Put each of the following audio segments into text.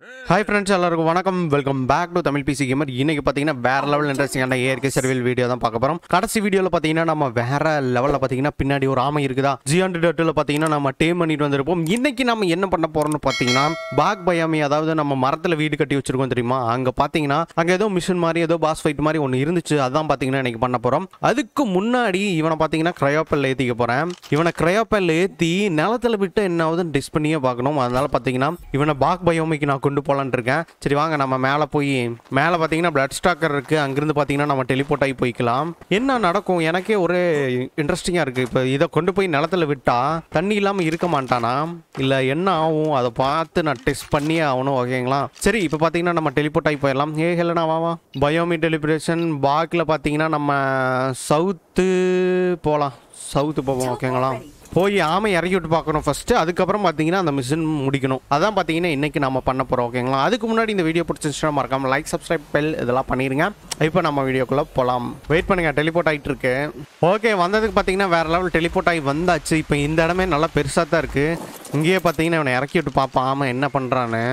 Hi friends எல்லாருக்கும் வணக்கம் welcome back to Tamil PC gamer இன்னைக்கு பார்த்தீங்கன்னா வேற லெவல் இன்ட்ரெஸ்டிங்கான ஏற்கை சர்வியல் வீடியோ தான் பார்க்க போகிறோம் கடைசி வீடியோவில் பார்த்தீங்கன்னா நம்ம வேற லெவலில் பார்த்தீங்கன்னா பின்னாடி ஒரு ஆமை இருக்குதா ஜி ஹண்ட்ரட் டேட்டில் பார்த்தீங்கன்னா நம்ம டேம் பண்ணிட்டு வந்திருப்போம் இன்னைக்கு நம்ம என்ன பண்ண போறோம்னு பார்த்தீங்கன்னா பாக் பயாமி அதாவது நம்ம மரத்தில் வீடு கட்டி வச்சிருக்கோம் தெரியுமா அங்கே பார்த்தீங்கன்னா அங்கே ஏதோ மிஷின் மாதிரி ஏதோ பாஸ் ஃபைட் மாதிரி ஒன்று இருந்துச்சு அதான் பார்த்தீங்கன்னா இன்னைக்கு பண்ண போகிறோம் அதுக்கு முன்னாடி இவனை பார்த்தீங்கன்னா கிரையோப்பல் ஏற்றிக்க போகிறேன் இவனை கிரையோப்பல் ஏற்றி நிலத்தில் விட்டு என்ன ஆகுதுன்னு டெஸ்ட் பண்ணியே பார்க்கணும் அதனால பார்த்தீங்கன்னா இவனை பாக் பயோமிக்கு நான் கொண்டு போகலான்னு இருக்கேன் சரி வாங்க நம்ம மேலே போய் மேலே பார்த்தீங்கன்னா பிளட் ஸ்டாக்கர் இருக்குது அங்கிருந்து பார்த்தீங்கன்னா நம்ம டெலிபோர்ட் ஆகி போய்க்கலாம் என்ன நடக்கும் எனக்கே ஒரே இன்ட்ரெஸ்டிங்காக இருக்குது இப்போ இதை கொண்டு போய் நிலத்தில் விட்டா தண்ணி இல்லாமல் இருக்க மாட்டானா இல்லை என்ன ஆகும் அதை பார்த்து நான் டெஸ்ட் பண்ணியே ஆகணும் ஓகேங்களா சரி இப்போ பார்த்தீங்கன்னா நம்ம டெலிபோர்ட் ஆகி போயிடலாம் ஏ ஹெலனா வாவா பயோமி டெலிபரேஷன் பாக்கில் பார்த்தீங்கன்னா நம்ம சவுத்து போகலாம் சவுத்து போவோம் ஓகேங்களா போய் ஆமை இறக்கி விட்டு பார்க்கணும் ஃபர்ஸ்ட்டு அதுக்கப்புறம் பார்த்தீங்கன்னா அந்த மிஷின் முடிக்கணும் அதான் பார்த்தீங்கன்னா இன்னைக்கு நம்ம பண்ண போகிறோம் ஓகேங்களா அதுக்கு முன்னாடி இந்த வீடியோ பிடிச்சிருச்சுன்னா மறக்காம லைக் சப்ஸ்கிரைப் பெல் இதெல்லாம் பண்ணிடுங்க இப்போ நம்ம வீடியோக்குள்ளே போகலாம் வெயிட் பண்ணுங்க டெலிபோர்ட் ஆகிட்டு இருக்கு ஓகே வந்ததுக்கு பார்த்தீங்கன்னா வேற லெவல் டெலிபோர்ட் ஆகி வந்தாச்சு இப்போ இந்த இடமே நல்லா பெருசாக தான் இருக்குது இங்கேயே பார்த்தீங்கன்னா இவனை இறக்கி விட்டு பார்ப்பான் ஆமாம் என்ன பண்ணுறான்னு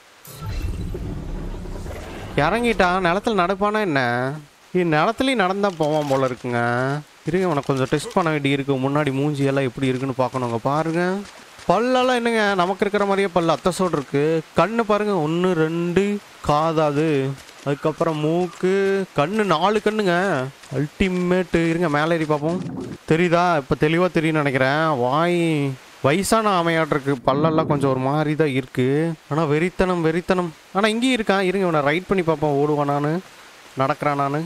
இறங்கிட்டான் நிலத்துல நடப்பானா என்ன நிலத்துலையும் நடந்தா போவான் போல இருக்குங்க இருங்க உனக்கு கொஞ்சம் டெஸ்ட் பண்ண வேண்டி இருக்கு முன்னாடி மூஞ்சி எல்லாம் எப்படி இருக்குன்னு பார்க்கணுங்க பாருங்க பல்லெல்லாம் என்னங்க நமக்கு இருக்கிற மாதிரியே பல்லு அத்தசோடு இருக்கு கண்ணு பாருங்க ஒன்று ரெண்டு காதாது அதுக்கப்புறம் மூக்கு கண்ணு நாலு கண்ணுங்க அல்டிமேட்டு இருங்க மேலே ஏறி பார்ப்போம் தெரியுதா இப்போ தெளிவாக தெரியும்னு நினைக்கிறேன் வாய் வயசான ஆமையாட் இருக்கு பல்லெல்லாம் கொஞ்சம் ஒரு மாதிரி தான் இருக்கு ஆனால் வெறித்தனம் வெறித்தனம் ஆனால் இங்கேயும் இருக்கான் இருங்க இவனை ரைட் பண்ணி பார்ப்போம் ஓடுவான் நான் நடக்கிறான் நான்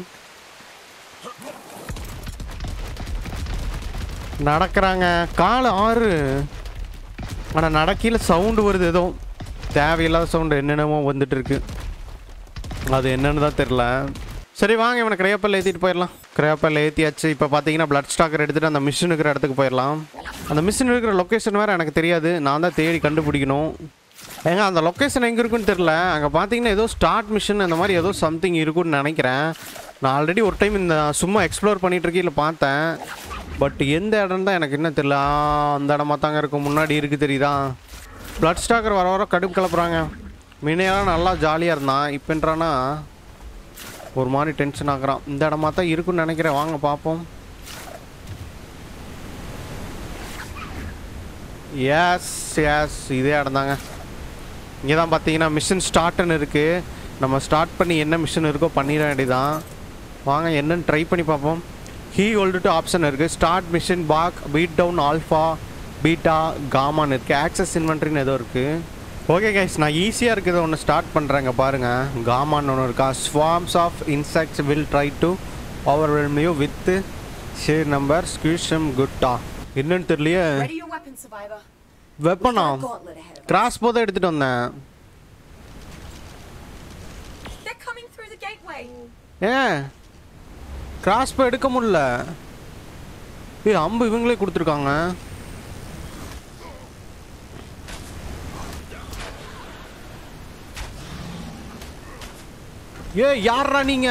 நடக்கிறாங்க கால் ஆறு ஆனால் நடக்கையில் சவுண்டு வருது ஏதோ தேவையில்லாத சவுண்டு என்னென்னமோ வந்துட்டு இருக்கு அது என்னன்னு தான் தெரில சரி வாங்க இவனை கிரேப்பல் ஏற்றிட்டு போயிடலாம் கிரேப்பல் ஏற்றியாச்சு இப்போ பார்த்தீங்கன்னா பிளட் ஸ்டாக்கர் எடுத்துகிட்டு அந்த மிஷின் இருக்கிற இடத்துக்கு போயிடலாம் அந்த மிஷின் இருக்கிற லொக்கேஷன் வேறு எனக்கு தெரியாது நான் தான் தேடி கண்டுபிடிக்கணும் ஏங்க அந்த லொக்கேஷன் எங்கே இருக்குன்னு தெரில அங்கே பார்த்தீங்கன்னா ஏதோ ஸ்டார்ட் மிஷின் அந்த மாதிரி ஏதோ சம்திங் இருக்குன்னு நினைக்கிறேன் நான் ஆல்ரெடி ஒரு டைம் இந்த சும்மா எக்ஸ்ப்ளோர் பண்ணிட்டு இருக்கையில் பார்த்தேன் பட் எந்த இடம் தான் எனக்கு என்ன தெரியல ஆ, அந்த இடமா தாங்க இருக்கும் முன்னாடி இருக்குது தெரியுதா பிளட் ஸ்டாக்கர் வர வர கடுப்பு கிளப்புறாங்க முன்னையெல்லாம் நல்லா ஜாலியாக இருந்தான் இப்போன்றானா ஒரு மாதிரி டென்ஷன் ஆகுறான் இந்த இடமா தான் இருக்குன்னு நினைக்கிறேன் வாங்க பார்ப்போம் எஸ் எஸ் இதே இடம் தாங்க இங்கே தான் பார்த்தீங்கன்னா மிஷின் ஸ்டார்ட்னு இருக்குது நம்ம ஸ்டார்ட் பண்ணி என்ன மிஷின் இருக்கோ பண்ணிட வேண்டியதான் வாங்க என்னன்னு ட்ரை பண்ணி பார்ப்போம் ஹீ ஹோல்டு டு ஆப்ஷன் இருக்குது ஸ்டார்ட் மிஷின் பாக் பீட் டவுன் ஆல்ஃபா பீட்டா காமான்னு இருக்குது ஆக்சஸ் இன்வென்ட்ரின்னு ஏதோ இருக்குது ஓகே கைஸ் நான் ஈஸியாக இருக்குது ஒன்று ஸ்டார்ட் பண்ணுறேங்க பாருங்கள் காமான்னு ஒன்று இருக்கா swarms of insects will try to overwhelm with sheer number ஸ்கியூஷம் குட்டா என்னன்னு தெரியலையே Ready your weapon, survivor. வெப்பனா Gauntlet ahead of us. கிராஸ் போதை எடுத்துகிட்டு வந்தேன் They're coming through the gateway. ஏன் கிராஸ் போ எடுக்க முடியல ஏய் அம்பு இவங்களே கொடுத்துருக்காங்க ஏ யாரா நீங்க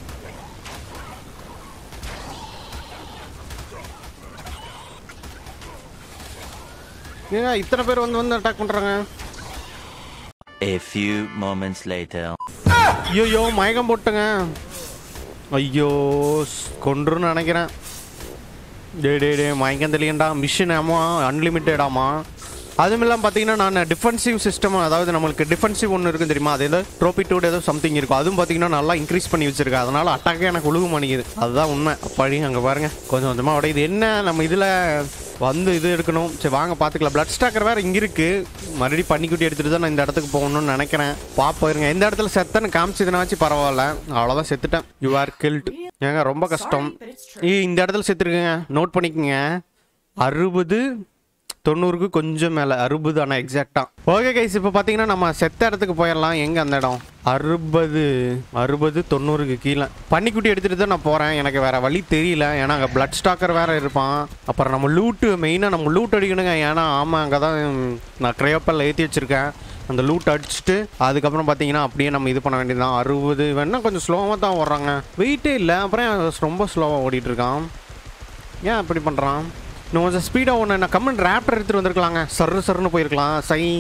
ஏங்க இத்தனை பேர் வந்து வந்து அட்டாக் பண்றாங்க A few moments later. ஐயோ மயக்கம் போட்டுங்க ஐயோ ஸ்- கொன்றுன்னு நினைக்கிறேன் டே டே டே மயக்கம் தெரியண்டா மிஷின் ஆமா அன்லிமிட்டடாமா அதுவும் இல்லாமல் பார்த்தீங்கன்னா நான் டிஃபென்சிவ் சிஸ்டம் அதாவது நம்மளுக்கு டிஃபென்சிவ் ஒன்று இருக்கும் தெரியுமா அது ஏதோ ட்ரோபி டூட் ஏதோ சம்திங் இருக்கும் அதுவும் பார்த்தீங்கன்னா நல்லா இன்க்ரீஸ் பண்ணி வச்சிருக்கேன் அதனால அட்டாக்கே எனக்கு உழுக மாட்டேங்குது அதுதான் உண்மை அப்படி அங்கே பாருங்க கொஞ்சம் கொஞ்சமாக உடையுது என்ன நம்ம இதில் வந்து இது எடுக்கணும் சரி வாங்க பார்த்துக்கலாம் பிளட் ஸ்டாக்கர் வேறு இங்கே இருக்கு மறுபடியும் பண்ணிக்குட்டி எடுத்துட்டு தான் நான் இந்த இடத்துக்கு போகணும்னு நினைக்கிறேன் பாப்போம் இருங்க இந்த இடத்துல செத்தன்னு காமிச்சதுனாச்சும் பரவாயில்ல அவ்வளோதான் செத்துட்டேன் யூ ஆர் கில்ட் ஏங்க ரொம்ப கஷ்டம் ஏய் இந்த இடத்துல செத்துருக்குங்க நோட் பண்ணிக்கோங்க அறுபது தொண்ணூறுக்கு கொஞ்சம் மேலே அறுபது ஆனால் எக்ஸாக்டாக ஓகே கைஸ் இப்போ பார்த்தீங்கன்னா நம்ம செத்த இடத்துக்கு போயிடலாம் எங்கே அந்த இடம் அறுபது அறுபது தொண்ணூறுக்கு கீழே பன்னிக்குட்டி எடுத்துகிட்டு தான் நான் போகிறேன் எனக்கு வேறு வழி தெரியல ஏன்னா அங்கே பிளட் ஸ்டாக்கர் வேறு இருப்பான் அப்புறம் நம்ம லூட்டு மெயினாக நம்ம லூட் அடிக்கணுங்க ஏன்னா ஆமாம் அங்கே தான் நான் கிரையோப்பல்ல ஏற்றி வச்சுருக்கேன் அந்த லூட் அடிச்சுட்டு அதுக்கப்புறம் பார்த்தீங்கன்னா அப்படியே நம்ம இது பண்ண வேண்டியதுதான் அறுபது வேணா கொஞ்சம் ஸ்லோவாக தான் ஓடுறாங்க வெயிட்டே இல்லை அப்புறம் அவன் ரொம்ப ஸ்லோவாக ஓடிட்டு இருக்கான் ஏன் அப்படி பண்ணுறான் இன்னும் கொஞ்சம் ஸ்பீடாக ஒன்று நான் கம்மன் ரேப்டர் எடுத்துகிட்டு வந்திருக்கலாங்க சர்ரு சர்ருன்னு போயிருக்கலாம் சை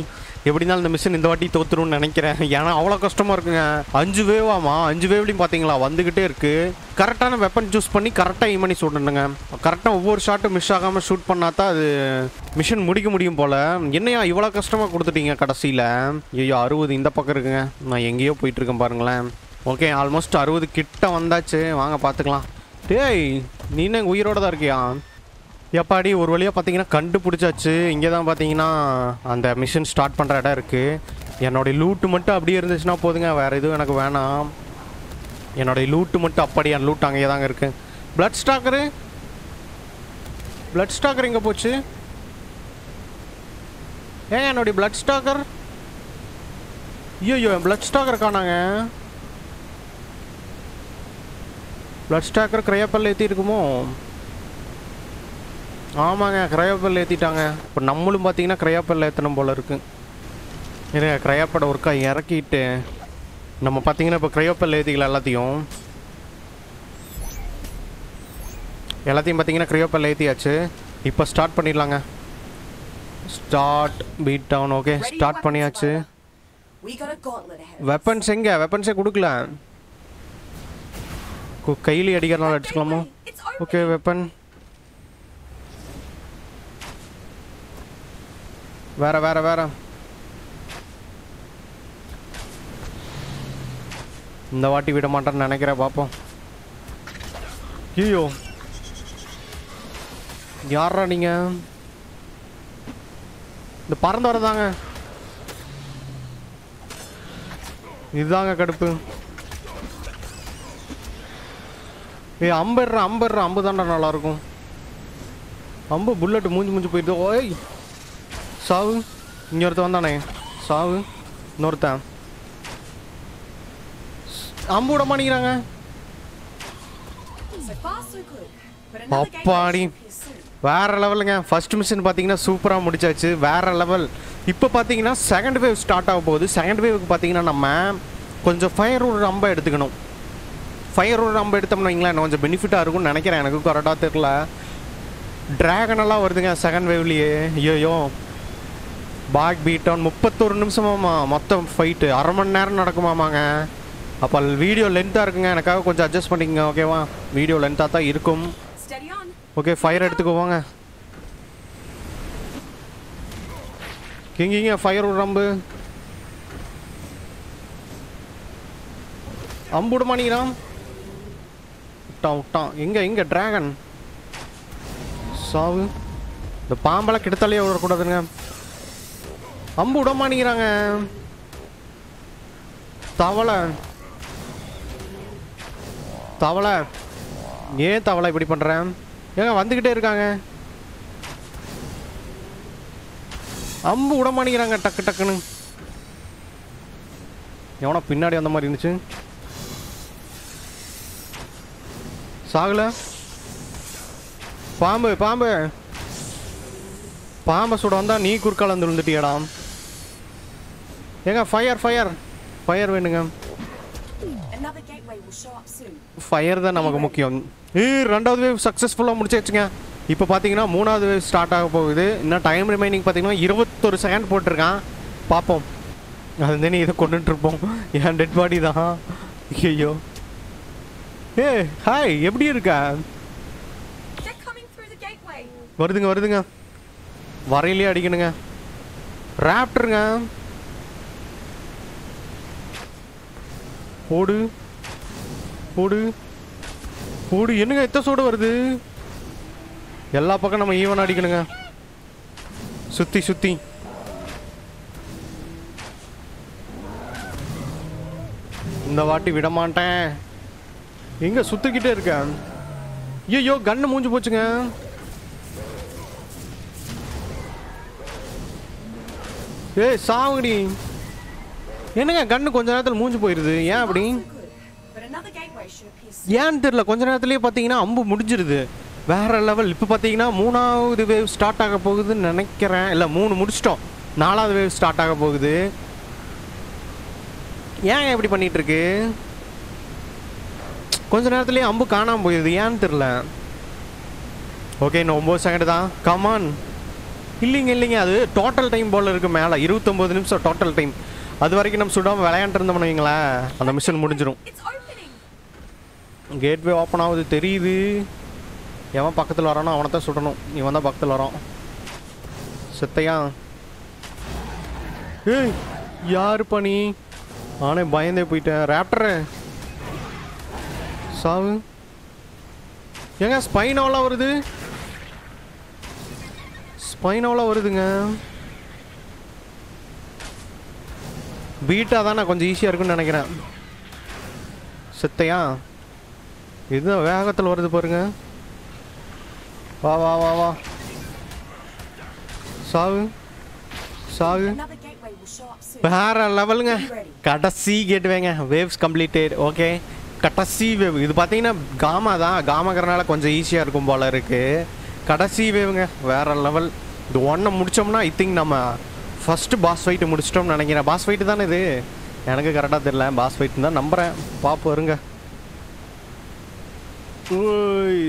எப்படி இருந்தாலும் இந்த மிஷின் இந்த வாட்டி தோத்துரும்னு நினைக்கிறேன் ஏன்னா அவ்வளோ கஷ்டமாக இருக்குங்க அஞ்சு வேவாமா அஞ்சு வேவ்லையும் பார்த்தீங்களா வந்துக்கிட்டே இருக்கு கரெக்டான வெப்பன் சூஸ் பண்ணி கரெக்டாக ஈம் பண்ணி சுடணுங்க கரெக்டாக ஒவ்வொரு ஷாட்டும் மிஸ் ஆகாமல் ஷூட் பண்ணால் தான் அது மிஷின் முடிக்க முடியும் போல் என்னையா இவ்வளோ கஷ்டமாக கொடுத்துட்டீங்க கடைசியில் ஐயோ அறுபது இந்த பக்கம் இருக்குங்க நான் எங்கேயோ போயிட்டு இருக்கேன் பாருங்களேன் ஓகே ஆல்மோஸ்ட் அறுபது கிட்ட வந்தாச்சு வாங்க பார்த்துக்கலாம் டேய் நீ என்ன உயிரோட தான் இருக்கியா எப்பாடி ஒரு வழியாக பார்த்தீங்கன்னா கண்டுபிடிச்சாச்சு இங்கே தான் பார்த்தீங்கன்னா அந்த மிஷின் ஸ்டார்ட் பண்ணுற இடம் இருக்குது என்னுடைய லூட்டு மட்டும் அப்படியே இருந்துச்சுன்னா போதுங்க வேறு எதுவும் எனக்கு வேணாம் என்னுடைய லூட்டு மட்டும் அப்படியே என் லூட் அங்கேயே தாங்க இருக்குது பிளட் ஸ்டாக்கரு பிளட் ஸ்டாக்கர் எங்கே போச்சு ஏங்க என்னுடைய பிளட் ஸ்டாக்கர் ஐயோ என் பிளட் ஸ்டாக்கர் காணாங்க பிளட் ஸ்டாக்கர் கிரையாப்பல் ஏற்றி இருக்குமோ ஆமாங்க கிரையாப்பல் ஏற்றிட்டாங்க இப்போ நம்மளும் பார்த்தீங்கன்னா கிரையாப்பல் ஏற்றணும் போல இருக்கு இருங்க கிரையாப்படை ஒருக்கா இறக்கிட்டு நம்ம பார்த்தீங்கன்னா இப்போ கிரையோப்பல் ஏற்றிக்கலாம் எல்லாத்தையும் எல்லாத்தையும் பார்த்தீங்கன்னா கிரையோப்பல் ஏற்றியாச்சு இப்போ ஸ்டார்ட் பண்ணிடலாங்க start beat down okay Ready start weapons, பண்ணியாச்சு Survivor. We got a gauntlet ahead. of us. Weapons எங்க வெப்பன்ஸே கொடுக்கல கு- கையிலே அடிக்கிறனால அடிச்சுக்கலாமா Gateway, It's open. Okay weapon வேற வேற வேற இந்த வாட்டி விட மாட்டேன்னு நினைக்கிறேன் பார்ப்போம் ஐயோ யாரா நீங்க இந்த பறந்து வரதாங்க இதுதாங்க கடுப்பு ஏய் அம்பர்ற அம்பர்ற அம்பு தாண்டா நல்லா இருக்கும் அம்பு புல்லட் மூஞ்சி மூஞ்சி போயிடுது ஓய் சாவு இங்க ஒருத்தன் வந்தானே சாவு இன்னொருத்தன் ஸ்- அம்பு விட மாட்டேங்கிறாங்க So far, so good. But another gateway அப்பாடி should appear soon. வேற லெவலுங்க ஃபர்ஸ்ட் மிஷன் பார்த்தீங்கன்னா சூப்பராக முடிச்சாச்சு வேற லெவல் இப்போ பார்த்தீங்கன்னா செகண்ட் வேவ் ஸ்டார்ட் ஆக போகுது செகண்ட் வேவுக்கு பார்த்தீங்கன்னா நம்ம கொஞ்சம் ஃபயர் ஒரு அம்பை எடுத்துக்கணும் ஃபயர் ஒரு அம்பை எடுத்தோம்னா வைங்களேன் இன்னும் கொஞ்சம் பெனிஃபிட்டாக இருக்கும்னு நினைக்கிறேன் எனக்கு கரெக்டாக தெரியல டிராகன் எல்லாம் வருதுங்க செகண்ட் வேவ்லேயே ஐயோ பாக் பீட் டவுன் முப்பத்தொரு நிமிஷமாமா மொத்தம் ஃபைட்டு அரை மணி நேரம் நடக்குமாமாங்க அப்போ வீடியோ லென்த்தாக இருக்குங்க எனக்காக கொஞ்சம் அட்ஜஸ்ட் பண்ணிக்கங்க ஓகேவா வீடியோ லென்த்தாக தான் இருக்கும் Steady on. ஓகே ஃபயர் எடுத்துக்குவாங்க கிங்கிங்க ஃபயர் ஒரு அம்பு அம்பு விட மாட்டேங்கிறான் விட்டான் விட்டான் எங்க எங்க டிராகன் சாவு இந்த பாம்பெல்லாம் கிட்டத்தாலே விடக்கூடாதுங்க அம்பு விட மாட்டேங்கிறாங்க தவளை தவளை ஏன் தவளை இப்படி பண்றேன் ஏங்க வந்துக்கிட்டே இருக்காங்க அம்பு விட மாட்டேங்கிறாங்க டக்கு டக்குன்னு எவனா பின்னாடி அந்த மாதிரி இருந்துச்சு சாகல பாம்பு பாம்பு பாம்பை சுட வந்தா நீ குறுக்கால வந்து விழுந்துட்டியாடா ஏங்க ஃபயர் ஃபயர் ஃபயர் வேணுங்க Another gateway will show up soon. Fire தான் நமக்கு முக்கியம் ஏ ரெண்டாவது வேவ் சக்ஸஸ்ஃபுல்லாக முடிச்சாச்சுங்க இப்போ பார்த்தீங்கன்னா மூணாவது வேவ் ஸ்டார்ட் ஆக போகுது இன்னும் டைம் ரிமைனிங் பார்த்தீங்கன்னா இருபத்தொரு செகண்ட் போட்டிருக்கான் பார்ப்போம் அது வந்து இதை கொண்டுட்டு இருப்போம் என் டெட் பாடி தான் ஐயோ ஏ ஹாய் எப்படி இருக்கா They're coming through the gateway. வருதுங்க வருதுங்க வரையிலே அடிக்கணுங்க ராப்டருங்க போடு போடு போடு என்னங்க எத்த சோடு வருது எல்லா பக்கம் நம்ம ஈவன் அடிக்கணுங்க சுத்தி சுத்தி இந்த வாட்டி விட மாட்டேன் எங்க சுத்திக்கிட்டே இருக்கேன் ஐயோ கண்ணு மூஞ்சி போச்சுங்க ஏய் சாவுடி என்னங்க கண்ணு கொஞ்ச நேரத்தில் மூஞ்சி போயிருது ஏன் அப்படி So good. But another gateway should appear soon. ஏன்னு தெரியல கொஞ்ச நேரத்துலயே பார்த்தீங்கன்னா அம்பு முடிஞ்சிருது வேற லெவல் இப்போ பார்த்தீங்கன்னா மூணாவது வேவ் ஸ்டார்ட் ஆக போகுதுன்னு நினைக்கிறேன் இல்லை மூணு முடிச்சிட்டோம் நாலாவது வேவ் ஸ்டார்ட் ஆக போகுது ஏன் இப்படி பண்ணிட்டு இருக்கு கொஞ்ச நேரத்துலயே அம்பு காணாம போயிருது ஏன்னு தெரியல ஓகே இன்னும் ஒம்பது செகண்ட் தான் கமான் இல்லைங்க இல்லைங்க அது டோட்டல் டைம் போல் இருக்கு மேலே இருபத்தொம்போது நிமிஷம் டோட்டல் டைம் அது வரைக்கும் நம்ம சுடாமல் விளையாண்டு இருந்தோம்னு வைங்களேன் அந்த மிஷன் முடிஞ்சிடும் It's opening. கேட்வே ஓப்பன் ஆகுது தெரியுது எவன் பக்கத்தில் வரானோ அவனை தான் சுடணும் இவன் தான் பக்கத்தில் வரான் செத்தையா ஏய் யாரு பண்ணி நானே பயந்தே போயிட்டேன் ரேப்டரு சாவு ஏங்க ஸ்பைனோலாம் வருது ஸ்பைனோலாம் வருதுங்க பீட்டா தானே கொஞ்சம் ஈஸியாக இருக்குன்னு நினைக்கிறேன் செத்தையா இதுதான் வேகத்தில் வருது பாருங்க வா வா வா வா சாவு சாவு Another gateway will show up soon. வேற லெவலுங்க கடைசி கேட்வேங்க வேவ்ஸ் கம்ப்ளீட்டட் ஓகே கடைசி வேவ் இது பார்த்தீங்கன்னா காமா தான் காமாக்கிறனால கொஞ்சம் ஈஸியாக இருக்கும் போல இருக்கு கடைசி வேவுங்க வேற லெவல் இது ஒன்றை முடிச்சோம்னா ஐ திங்க் நம்ம ஃபர்ஸ்ட் பாஸ் ஃபைட்டு முடிச்சிட்டோம்னு நினைக்கிறேன் பாஸ் ஃபைட்டு தானே இது எனக்கு கரெக்டாக தெரியல பாஸ் ஃபைட்டு தான் நம்புகிறேன் பார்ப்போம் இருங்க ஓய்.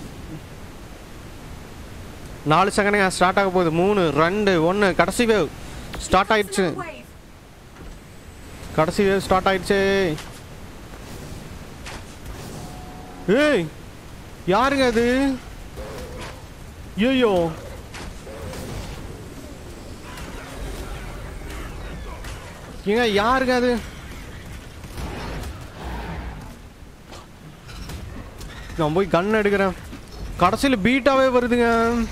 நாலு செகண்ட் ஸ்டார்ட் ஆக போகுது மூணு ரெண்டு ஒன்று கடைசி வேவ் ஸ்டார்ட் ஆயிடுச்சு Another wave. கடைசி வேவ் ஸ்டார்ட் ஆயிடுச்சு ஏய் யாருங்க அது ஐயோ ஏங்க யாருங்க அது நான் போய் கன் எடுக்கிறேன் கடைசியில் பீட்டாவே வருதுங்க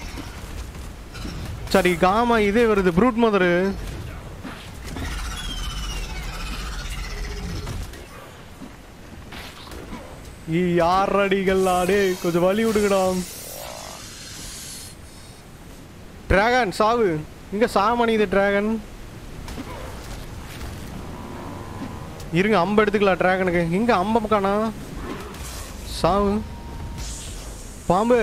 சரி காமா இதே வருது ப்ரூட் மதரு ஈ யார் அடிகளா டேய் கொஞ்சம் வழி விடுங்கடா டிராகன் சாவு இங்க சாமணி இது டிராகன் இருங்க அம்பு எடுத்துக்கலாம் டிராகனுக்கு இங்க அம்பம் காணா சாவு பாம்பு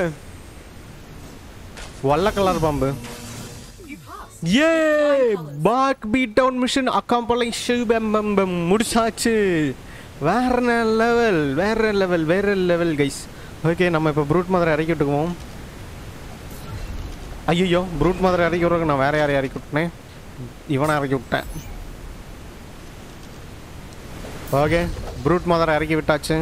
வல்ல கலர் பாம்பு You passed. A back beat down mission accomplished முடிச்சாச்சு வேற லெவல் வேற லெவல் வேற லெவல் கைஸ் ஓகே நம்ம இப்போ ப்ரூட் மதரை இறக்கி விட்டுக்குவோம் ஐயோ ப்ரூட் மதரை இறக்கி விட்றதுக்கு நான் வேற யாரையும் இறக்கி விட்டேன் இவனை இறக்கி விட்டேன் ஓகே ப்ரூட் மதரை இறக்கி விட்டாச்சு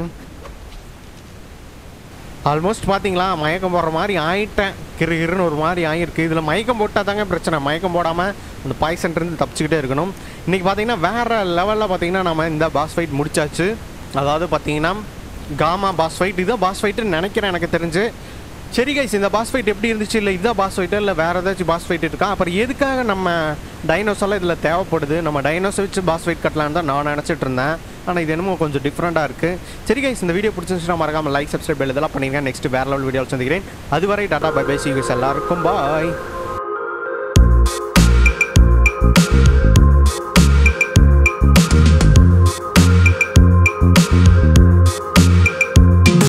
ஆல்மோஸ்ட் பார்த்தீங்களா மயக்கம் போடுற மாதிரி ஆயிட்டேன் கிரு கிருன்னு ஒரு மாதிரி ஆகிருக்கு இதில் மயக்கம் போட்டால் தாங்க பிரச்சனை மயக்கம் போடாமல் அந்த பாய்சன்லேருந்து தப்பிச்சுக்கிட்டே இருக்கணும் இன்றைக்கி பார்த்தீங்கன்னா வேறு லெவலில் பார்த்தீங்கன்னா நம்ம இந்த பாஸ் ஃபைட் முடிச்சாச்சு அதாவது பார்த்தீங்கன்னா காமா பாஸ் ஃபைட் இதுதான் பாஸ் ஃபைட்டுன்னு நினைக்கிறேன் எனக்கு தெரிஞ்சு சரி கைஸ் இந்த பாஸ் ஃபைட் எப்படி இருந்துச்சு இல்லை இதுதான் பாஸ் ஃபைட்டு இல்லை வேறு ஏதாச்சும் பாஸ் ஃபைட் இருக்கா அப்புறம் எதுக்காக நம்ம டைனோஸெல்லாம் இதில் தேவைப்படுது நம்ம டைனோஸை வச்சு பாஸ் ஃபைட் கட்டலான்னு தான் நான் நினச்சிட்டு இருந்தேன் ஆனால் இது என்னமோ கொஞ்சம் டிஃப்ரெண்ட்டாக இருக்குது சரி கைஸ் இந்த வீடியோ பிடிச்சிருந்துச்சுன்னா மறக்காம லைக் சப்ஸ்கிரைப் பெல் இதெல்லாம் பண்ணிருங்க நெக்ஸ்ட் வேற லெவல் வீடியோ சந்திக்கிறேன் அதுவரை டாடா பை பை சி எல்லாருக்கும் பாய்